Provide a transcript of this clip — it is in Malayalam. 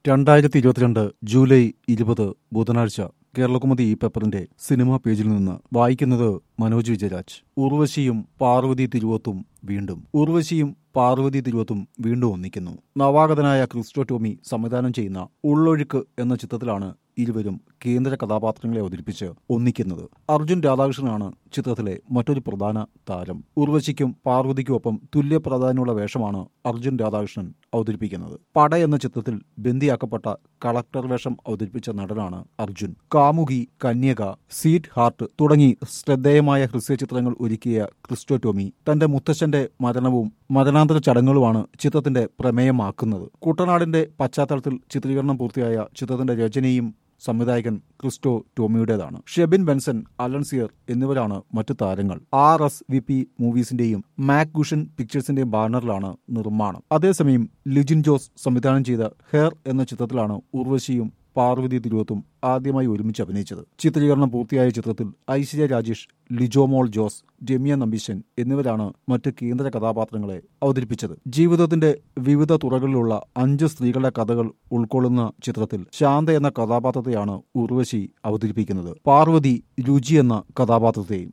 രണ്ടായിരത്തി ഇരുപത്തിരണ്ട് ജൂലൈ ഇരുപത് ബുധനാഴ്ച കേരളകുമതി ഈ പേപ്പറിന്റെ സിനിമാ പേജിൽ നിന്ന് വായിക്കുന്നത് മനോജ് വിജയരാജ് ഉർവശിയും പാർവതി തിരുവോത്തും വീണ്ടും ഉർവശിയും പാർവതി തിരുവോത്തും വീണ്ടും ഒന്നിക്കുന്നു നവാഗതനായ ക്രിസ്റ്റോ ടോമി സംവിധാനം ചെയ്യുന്ന ഉള്ളൊഴുക്ക് എന്ന ചിത്രത്തിലാണ് ഇരുവരും കേന്ദ്ര കഥാപാത്രങ്ങളെ അവതരിപ്പിച്ച് ഒന്നിക്കുന്നത് അർജുൻ രാധാകൃഷ്ണനാണ് ചിത്രത്തിലെ മറ്റൊരു പ്രധാന താരം ഉർവശിക്കും പാർവതിക്കുമൊപ്പം തുല്യ പ്രാധാന്യമുള്ള വേഷമാണ് അർജുൻ രാധാകൃഷ്ണൻ അവതരിപ്പിക്കുന്നത് പട എന്ന ചിത്രത്തിൽ ബന്ദിയാക്കപ്പെട്ട കളക്ടർ വേഷം അവതരിപ്പിച്ച നടനാണ് അർജുൻ കാമുകി കന്യക സീറ്റ് ഹാർട്ട് തുടങ്ങി ശ്രദ്ധേയമായ ഹ്രസ്വ ചിത്രങ്ങൾ ഒരുക്കിയ ക്രിസ്റ്റോ ടോമി തന്റെ മുത്തശ്ശന്റെ മരണവും മരണാന്തര ചടങ്ങുകളുമാണ് ചിത്രത്തിന്റെ പ്രമേയമാക്കുന്നത് കുട്ടനാടിന്റെ പശ്ചാത്തലത്തിൽ ചിത്രീകരണം പൂർത്തിയായ ചിത്രത്തിന്റെ രചനയും സംവിധായകൻ ക്രിസ്റ്റോ ടോമിയുടേതാണ് ഷെബിൻ ബെൻസൺ അലൻസിയർ എന്നിവരാണ് മറ്റു താരങ്ങൾ ആർ എസ് വി പി മൂവീസിന്റെയും മാക് ഗുഷൻ പിക്ചേഴ്സിന്റെയും ബാനറിലാണ് നിർമ്മാണം അതേസമയം ലിജിൻ ജോസ് സംവിധാനം ചെയ്ത ഹെയർ എന്ന ചിത്രത്തിലാണ് ഉർവശിയും പാർവതി തിരുവത്തും ആദ്യമായി ഒരുമിച്ച് അഭിനയിച്ചത് ചിത്രീകരണം പൂർത്തിയായ ചിത്രത്തിൽ ഐശ്വര്യ രാജേഷ് ലിജോമോൾ ജോസ് രമ്യ നമ്പീശൻ എന്നിവരാണ് മറ്റ് കേന്ദ്ര കഥാപാത്രങ്ങളെ അവതരിപ്പിച്ചത് ജീവിതത്തിന്റെ വിവിധ തുറകളിലുള്ള അഞ്ച് സ്ത്രീകളുടെ കഥകൾ ഉൾക്കൊള്ളുന്ന ചിത്രത്തിൽ ശാന്ത എന്ന കഥാപാത്രത്തെയാണ് ഉർവശി അവതരിപ്പിക്കുന്നത് പാർവതി രുചി എന്ന കഥാപാത്രത്തെയും